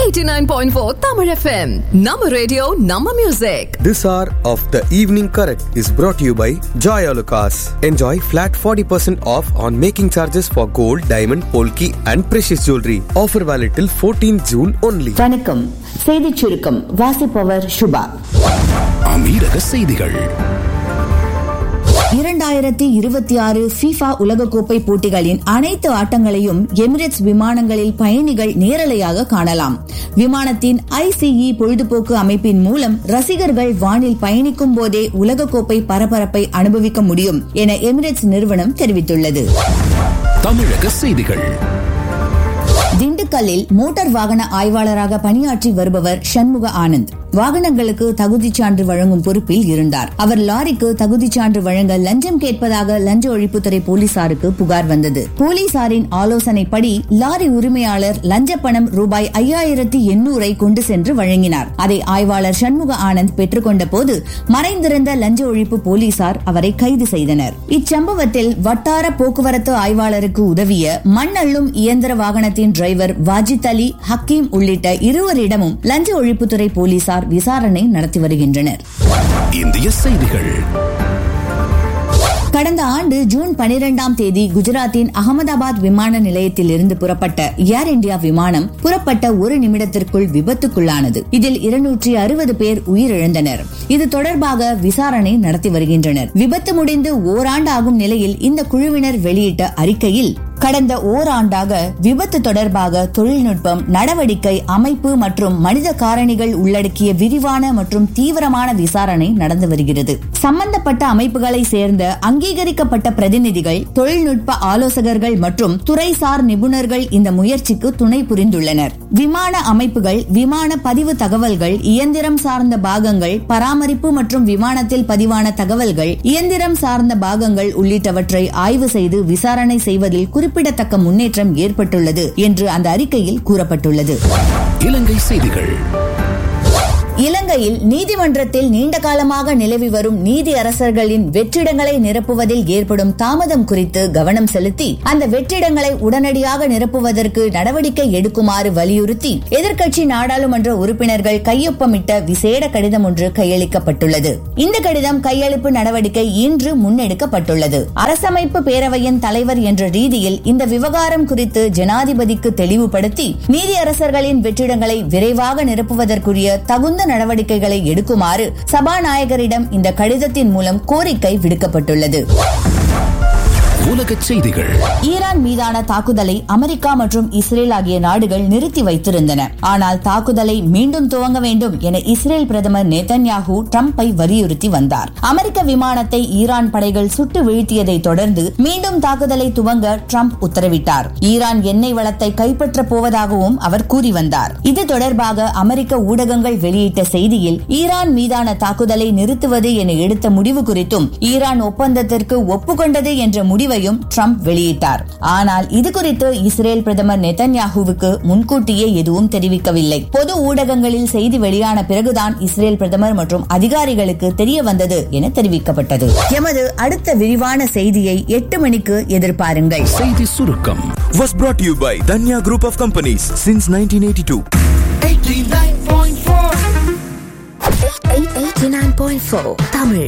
89.4 Tamil FM. Nama radio, Nama music. This hour of the evening correct is brought to you by Joy Alucas. Enjoy flat 40% off on making charges for gold, diamond, polki and precious jewelry. Offer valid till 14 June only. வணக்கம் செய்திச் சுருக்கம் வாசிப்பவர் சுபா அமீரக செய்திகள் இரண்டாயிரத்தி இருபத்தி ஆறு FIFA உலகக்கோப்பை போட்டிகளின் அனைத்து ஆட்டங்களையும் எமிரேட்ஸ் விமானங்களில் பயணிகள் நேரலையாக காணலாம் விமானத்தின் ஐசிஇ பொழுதுபோக்கு அமைப்பின் மூலம் ரசிகர்கள் வானில் பயணிக்கும் போதே உலகக்கோப்பை பரபரப்பை அனுபவிக்க முடியும் என எமிரேட்ஸ் நிறுவனம் தெரிவித்துள்ளது தமிழக செய்திகள் திண்டுக்கல்லில் மோட்டார் வாகன ஆய்வாளராக பணியாற்றி வருபவர் சண்முக ஆனந்த் வாகனங்களுக்கு தகுதிச் சான்று வழங்கும் பொறுப்பில் இருந்தார் அவர் லாரிக்கு தகுதிச் சான்று வழங்க லஞ்சம் கேட்பதாக லஞ்ச ஒழிப்புத்துறை போலீசாருக்கு புகார் வந்தது போலீசாரின் ஆலோசனைப்படி லாரி உரிமையாளர் லஞ்ச பணம் ரூபாய் ஐயாயிரத்தி எண்ணூரை கொண்டு சென்று வழங்கினார் அதை ஆய்வாளர் சண்முக ஆனந்த் பெற்றுக்கொண்ட போது மறைந்திருந்த லஞ்ச ஒழிப்பு போலீசார் அவரை கைது செய்தனர் இச்சம்பவத்தில் வட்டார போக்குவரத்து ஆய்வாளருக்கு உதவிய மண்ணள்ளும் இயந்திர வாகனத்தின் டிரைவர் வாஜித் அலி ஹக்கீம் உள்ளிட்ட இருவரிடமும் லஞ்ச ஒழிப்புத்துறை போலீசார் விசாரணை நடத்தி வருகின்றனர் இந்திய செய்திகள் கடந்த ஆண்டு ஜூன் பனிரெண்டாம் தேதி குஜராத்தின் அகமதாபாத் விமான நிலையத்தில் இருந்து புறப்பட்ட ஏர் இந்தியா விமானம் புறப்பட்ட ஒரு நிமிடத்திற்குள் விபத்துக்குள்ளானது இதில் இருநூற்றி அறுபது பேர் உயிரிழந்தனர் இது தொடர்பாக விசாரணை நடத்தி வருகின்றனர் விபத்து முடிந்து ஓராண்டு ஆகும் நிலையில் இந்த குழுவினர் வெளியிட்ட அறிக்கையில் கடந்த ஓராண்டாக விபத்து தொடர்பாக தொழில்நுட்பம் நடவடிக்கை அமைப்பு மற்றும் மனித காரணிகள் உள்ளடக்கிய விரிவான மற்றும் தீவிரமான விசாரணை நடந்து வருகிறது சம்பந்தப்பட்ட அமைப்புகளை சேர்ந்த அங்கீகரிக்கப்பட்ட பிரதிநிதிகள் தொழில்நுட்ப ஆலோசகர்கள் மற்றும் துறைசார் நிபுணர்கள் இந்த முயற்சிக்கு துணை புரிந்துள்ளனர் விமான அமைப்புகள் விமான பதிவு தகவல்கள் இயந்திரம் சார்ந்த பாகங்கள் பராமரிப்பு மற்றும் விமானத்தில் பதிவான தகவல்கள் இயந்திரம் சார்ந்த பாகங்கள் உள்ளிட்டவற்றை ஆய்வு செய்து விசாரணை செய்வதில் குறிப்பிடத்தக்க முன்னேற்றம் ஏற்பட்டுள்ளது என்று அந்த அறிக்கையில் கூறப்பட்டுள்ளது இலங்கை செய்திகள் இலங்கையில் நீதிமன்றத்தில் நீண்ட காலமாக நிலவி வரும் நீதி அரசர்களின் வெற்றிடங்களை நிரப்புவதில் ஏற்படும் தாமதம் குறித்து கவனம் செலுத்தி அந்த வெற்றிடங்களை உடனடியாக நிரப்புவதற்கு நடவடிக்கை எடுக்குமாறு வலியுறுத்தி எதிர்க்கட்சி நாடாளுமன்ற உறுப்பினர்கள் கையொப்பமிட்ட விசேட கடிதம் ஒன்று கையளிக்கப்பட்டுள்ளது இந்த கடிதம் கையளிப்பு நடவடிக்கை இன்று முன்னெடுக்கப்பட்டுள்ளது அரசமைப்பு பேரவையின் தலைவர் என்ற ரீதியில் இந்த விவகாரம் குறித்து ஜனாதிபதிக்கு தெளிவுபடுத்தி நீதியரசர்களின் வெற்றிடங்களை விரைவாக நிரப்புவதற்குரிய தகுந்த நடவடிக்கைகளை எடுக்குமாறு சபாநாயகரிடம் இந்த கடிதத்தின் மூலம் கோரிக்கை விடுக்கப்பட்டுள்ளது உலக செய்திகள் ஈரான் மீதான தாக்குதலை அமெரிக்கா மற்றும் இஸ்ரேல் ஆகிய நாடுகள் நிறுத்தி வைத்திருந்தன ஆனால் தாக்குதலை மீண்டும் துவங்க வேண்டும் என இஸ்ரேல் பிரதமர் நேதன்யாகு டிரம்பை வலியுறுத்தி வந்தார் அமெரிக்க விமானத்தை ஈரான் படைகள் சுட்டு வீழ்த்தியதை தொடர்ந்து மீண்டும் தாக்குதலை துவங்க டிரம்ப் உத்தரவிட்டார் ஈரான் எண்ணெய் வளத்தை கைப்பற்றப் போவதாகவும் அவர் கூறி வந்தார் இது தொடர்பாக அமெரிக்க ஊடகங்கள் வெளியிட்ட செய்தியில் ஈரான் மீதான தாக்குதலை நிறுத்துவது என எடுத்த முடிவு குறித்தும் ஈரான் ஒப்பந்தத்திற்கு ஒப்புக்கொண்டது என்ற முடிவையும் ட்ரம்ப் வெளியிட்டார் ஆனால் இது குறித்து இஸ்ரேல் பிரதமர் நெதன்யாகுவுக்கு முன்கூட்டியே எதுவும் தெரிவிக்கவில்லை பொது ஊடகங்களில் செய்தி வெளியான பிறகுதான் இஸ்ரேல் பிரதமர் மற்றும் அதிகாரிகளுக்கு தெரிய வந்தது என தெரிவிக்கப்பட்டது எமது அடுத்த விரிவான செய்தியை எட்டு மணிக்கு எதிர்பாருங்கள் செய்தி சுருக்கம் Was brought to you by Danya Group of Companies since 1982. 89.4 Tamil